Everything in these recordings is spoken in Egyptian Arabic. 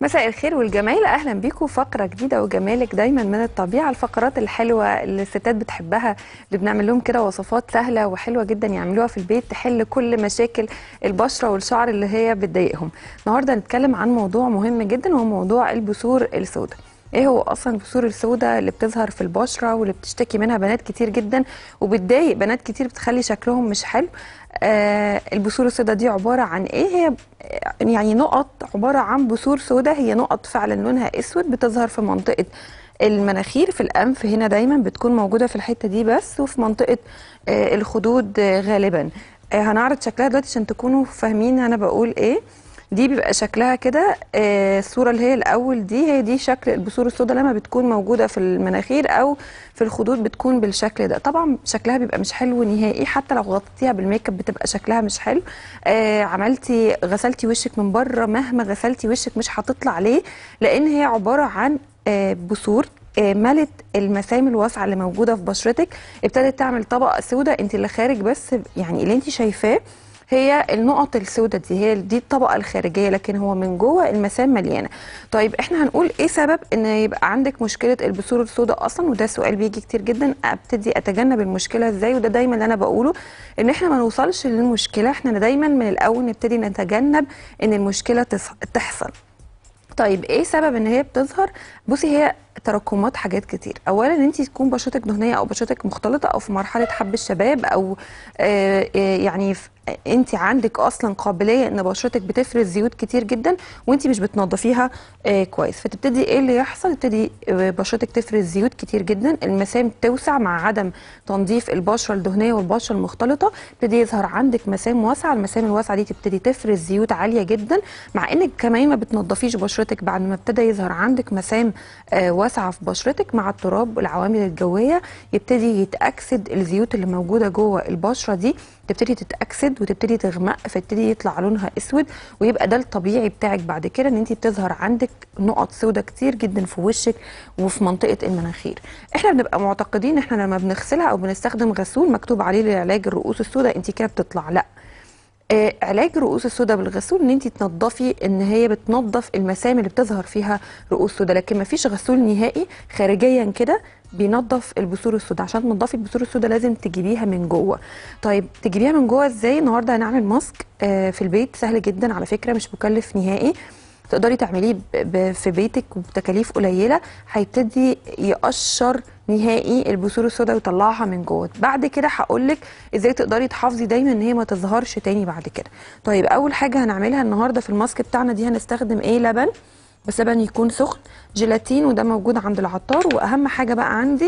مساء الخير والجمال اهلا بيكم فقره جديده وجمالك دايما من الطبيعه الفقرات الحلوه اللي الستات بتحبها اللي بنعمل لهم كده وصفات سهله وحلوه جدا يعملوها في البيت تحل كل مشاكل البشره والشعر اللي هي بتضايقهم النهارده هنتكلم عن موضوع مهم جدا وهو موضوع البثور السوداء ايه هو اصلا البثور السوداء اللي بتظهر في البشره واللي بتشتكي منها بنات كتير جدا وبتضايق بنات كتير بتخلي شكلهم مش حلو آه البثور السوداء دي عباره عن ايه هي يعني نقط عباره عن بثور سوداء هي نقط فعلا لونها اسود بتظهر في منطقه المناخير في الانف هنا دايما بتكون موجوده في الحته دي بس وفي منطقه آه الخدود آه غالبا آه هنعرض شكلها دلوقتي عشان تكونوا فاهمين انا بقول ايه دي بيبقى شكلها كده آه الصوره اللي هي الاول دي هي دي شكل البثور السوداء لما بتكون موجوده في المناخير او في الخدود بتكون بالشكل ده طبعا شكلها بيبقى مش حلو نهائي حتى لو غطيتيها بالميك اب بتبقى شكلها مش حلو آه عملتي غسلتي وشك من بره مهما غسلتي وشك مش هتطلع ليه لان هي عباره عن آه بثور ملت المسام الواسعه اللي موجوده في بشرتك ابتدت تعمل طبقه سوداء انت اللي خارج بس يعني اللي انت شايفاه هي النقط السوداء دي هي دي الطبقه الخارجيه لكن هو من جوه المسام مليانه طيب احنا هنقول ايه سبب ان يبقى عندك مشكله البثور السوداء اصلا وده سؤال بيجي كتير جدا ابتدي اتجنب المشكله ازاي وده دايما اللي انا بقوله ان احنا ما نوصلش للمشكله احنا دايما من الاول نبتدي نتجنب ان المشكله تحصل طيب ايه سبب ان هي بتظهر بصي هي تراكمات حاجات كتير اولا ان انت تكون بشرتك دهنيه او بشرتك مختلطه او في مرحله حب الشباب او آه يعني انت عندك اصلا قابليه ان بشرتك بتفرز زيوت كتير جدا وانت مش بتنظفيها آه كويس فتبتدي ايه اللي يحصل تبتدي بشرتك تفرز زيوت كتير جدا المسام توسع مع عدم تنظيف البشره الدهنيه والبشره المختلطه يبتدي يظهر عندك مسام واسعه المسام الواسعه دي تبتدي تفرز زيوت عاليه جدا مع انك كمان ما بتنظفيش بشرتك بعد ما ابتدى يظهر عندك مسام آه واسعه في بشرتك مع التراب والعوامل الجويه يبتدي يتاكسد الزيوت اللي موجوده جوه البشره دي تبتدي تتاكسد وتبتدي تغمق فيبتدي يطلع لونها اسود ويبقى ده الطبيعي بتاعك بعد كده ان انت بتظهر عندك نقط سوداء كتير جدا في وشك وفي منطقه المناخير احنا بنبقى معتقدين احنا لما بنغسلها او بنستخدم غسول مكتوب عليه لعلاج الرؤوس السوداء انت كده بتطلع لا آه علاج الرؤوس السوداء بالغسول ان انت تنظفي ان هي بتنظف المسام اللي بتظهر فيها رؤوس سوداء لكن ما فيش غسول نهائي خارجيا كده بينظف البثور السوداء عشان تنظفي البثور السوداء لازم تجيبيها من جوه طيب تجيبيها من جوه ازاي النهارده هنعمل ماسك آه في البيت سهل جدا على فكره مش مكلف نهائي تقدري تعمليه في بيتك وبتكاليف قليله هيبتدي يقشر نهائي البثور السوداء ويطلعها من جوه بعد كده هقول لك ازاي تقدري تحافظي دايما ان هي ما تظهرش تاني بعد كده طيب اول حاجه هنعملها النهارده في الماسك بتاعنا دي هنستخدم ايه لبن بس لبن يكون سخن جيلاتين وده موجود عند العطار واهم حاجه بقى عندي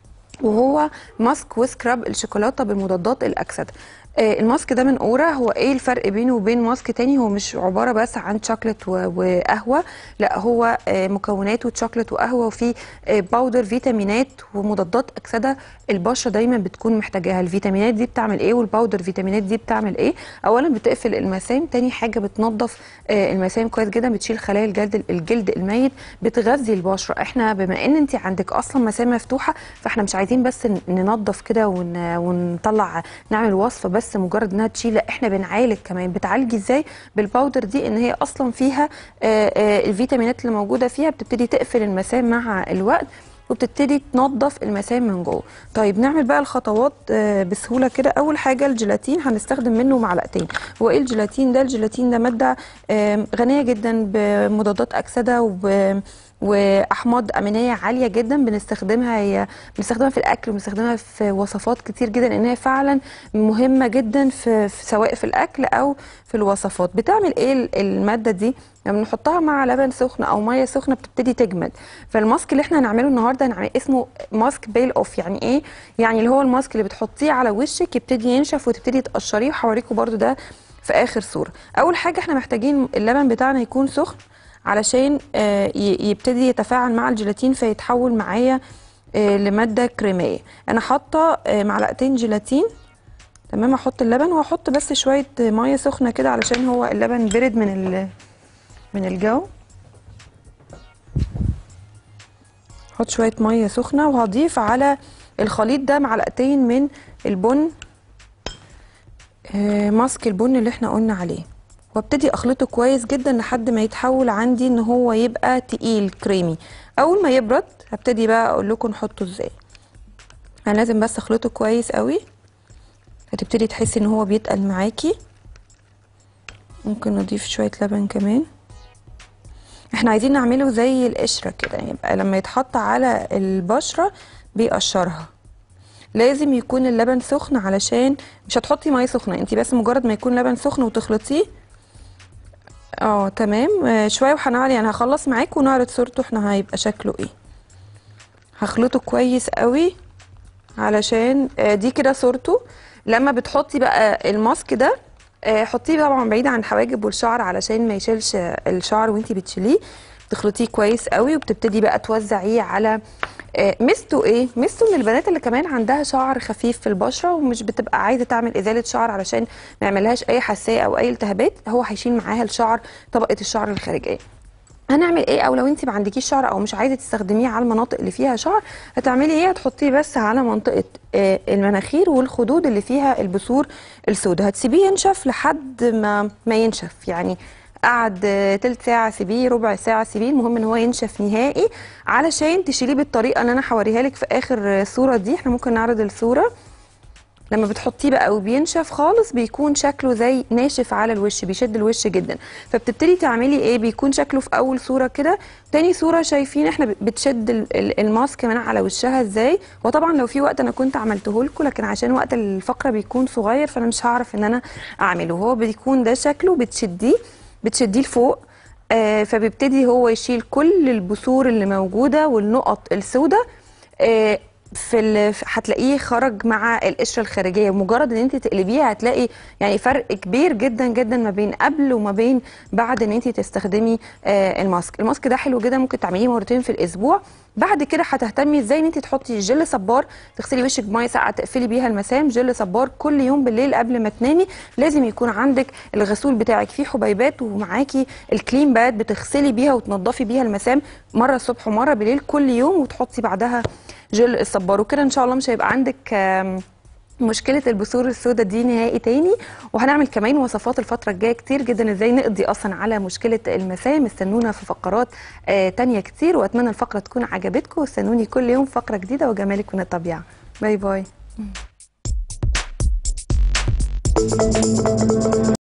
وهو ماسك وسكراب الشوكولاته بالمضادات الاكسده آه الماسك ده من اورا هو ايه الفرق بينه وبين ماسك تاني هو مش عباره بس عن شوكليت وقهوه لا هو آه مكوناته شوكليت وقهوه وفيه آه باودر فيتامينات ومضادات اكسده البشره دايما بتكون محتاجاها الفيتامينات دي بتعمل ايه والباودر فيتامينات دي بتعمل ايه اولا بتقفل المسام تاني حاجه بتنظف المسام كويس جدا بتشيل خلايا الجلد الجلد الميت بتغذي البشره احنا بما ان انت عندك اصلا مسام مفتوحه فاحنا مش عايزين بس ننظف كده ون ونطلع نعمل وصفه بس بس مجرد انها تشيل لا احنا بنعالج كمان بتعالجي ازاي بالباودر دي ان هي اصلا فيها آآ آآ الفيتامينات اللي موجوده فيها بتبتدي تقفل المسام مع الوقت وبتبتدي تنظف المسام من جوه طيب نعمل بقى الخطوات بسهوله كده اول حاجه الجيلاتين هنستخدم منه معلقتين هو ايه الجيلاتين ده الجيلاتين ده ماده غنيه جدا بمضادات اكسده وب واحماض امينيه عاليه جدا بنستخدمها هي بنستخدمها في الاكل وبنستخدمها في وصفات كتير جدا لان هي فعلا مهمه جدا في, في سواء في الاكل او في الوصفات بتعمل ايه الماده دي لما يعني بنحطها مع لبن سخن او ميه سخنه بتبتدي تجمد فالماسك اللي احنا هنعمله النهارده هنعمل اسمه ماسك بيل اوف يعني ايه يعني اللي هو الماسك اللي بتحطيه على وشك يبتدي ينشف وتبتدي تقشريه وهوريكم برده ده في اخر صوره اول حاجه احنا محتاجين اللبن بتاعنا يكون سخن علشان يبتدي يتفاعل مع الجيلاتين فيتحول معايا لماده كريميه انا حاطه معلقتين جيلاتين تمام احط اللبن واحط بس شويه ميه سخنه كده علشان هو اللبن برد من من الجو احط شويه ميه سخنه وهضيف على الخليط ده معلقتين من البن ماسك البن اللي احنا قلنا عليه وابتدي اخلطه كويس جدا لحد ما يتحول عندي ان هو يبقى تقيل كريمي اول ما يبرد هبتدي بقى اقول لكم نحطه ازاي انا لازم بس اخلطه كويس قوي هتبتدي تحسي ان هو بيتقل معاكي ممكن نضيف شويه لبن كمان احنا عايزين نعمله زي القشره كده يبقى لما يتحط على البشره بيقشرها لازم يكون اللبن سخن علشان مش هتحطي ميه سخنه انت بس مجرد ما يكون لبن سخن وتخلطيه اه تمام آه، شويه وهنعلي يعني هخلص معاكم ونعرض صورته احنا هيبقى شكله ايه هخلطه كويس قوي علشان آه، دي كده صورته لما بتحطي بقى الماسك ده آه، حطيه طبعا بعيد عن الحواجب والشعر علشان ما يشيلش الشعر وانتي بتشيليه تخلطيه كويس قوي وبتبتدي بقى توزعيه على آه، ميزته ايه ميزته ان البنات اللي كمان عندها شعر خفيف في البشره ومش بتبقى عايزه تعمل ازاله شعر علشان ما يعملهاش اي حساسيه او اي التهابات هو هيشيل معاها الشعر طبقه الشعر الخارجيه هنعمل ايه او لو انت ما عندكيش شعر او مش عايزه تستخدميه على المناطق اللي فيها شعر هتعملي ايه هتحطيه بس على منطقه آه، المناخير والخدود اللي فيها البثور السوداء هتسيبيه ينشف لحد ما ما ينشف يعني قعد آه، تلت ساعة سيبيه ربع ساعة سيبيه المهم ان هو ينشف نهائي علشان تشيليه بالطريقة اللي انا هوريها لك في اخر آه، صورة دي احنا ممكن نعرض الصورة لما بتحطيه بقى وبينشف خالص بيكون شكله زي ناشف على الوش بيشد الوش جدا فبتبتدي تعملي ايه بيكون شكله في اول صوره كده تاني صوره شايفين احنا بتشد ال- ال- الماسك من على وشها ازاي وطبعا لو في وقت انا كنت عملته لكم لكن عشان وقت الفقره بيكون صغير فانا مش هعرف ان انا اعمله هو بيكون ده شكله بتشديه بتشديه لفوق آه فبيبتدي هو يشيل كل البثور اللي موجوده والنقط السوداء آه في ال- في- هتلاقيه خرج مع القشره الخارجيه مجرد ان انت تقلبيها هتلاقي يعني فرق كبير جدا جدا ما بين قبل وما بين بعد ان انت تستخدمي آه، الماسك الماسك ده حلو جدا ممكن تعمليه مرتين في الاسبوع بعد كده هتهتمي ازاي ان انت تحطي جل صبار تغسلي وشك بميه ساقعه تقفلي بيها المسام جل صبار كل يوم بالليل قبل ما تنامي لازم يكون عندك الغسول بتاعك فيه حبيبات ومعاكي الكلين باد بتغسلي بيها وتنضفي بيها المسام مره الصبح ومره بالليل كل يوم وتحطي بعدها جل الصبار وكده ان شاء الله مش هيبقى عندك آم، مشكله البثور السوداء دي نهائي تاني وهنعمل كمان وصفات الفتره الجايه كتير جدا ازاي نقضي اصلا على مشكله المسام استنونا في فقرات آه تانية كتير واتمنى الفقره تكون عجبتكم واستنوني كل يوم فقره جديده وجمالك من الطبيعه باي باي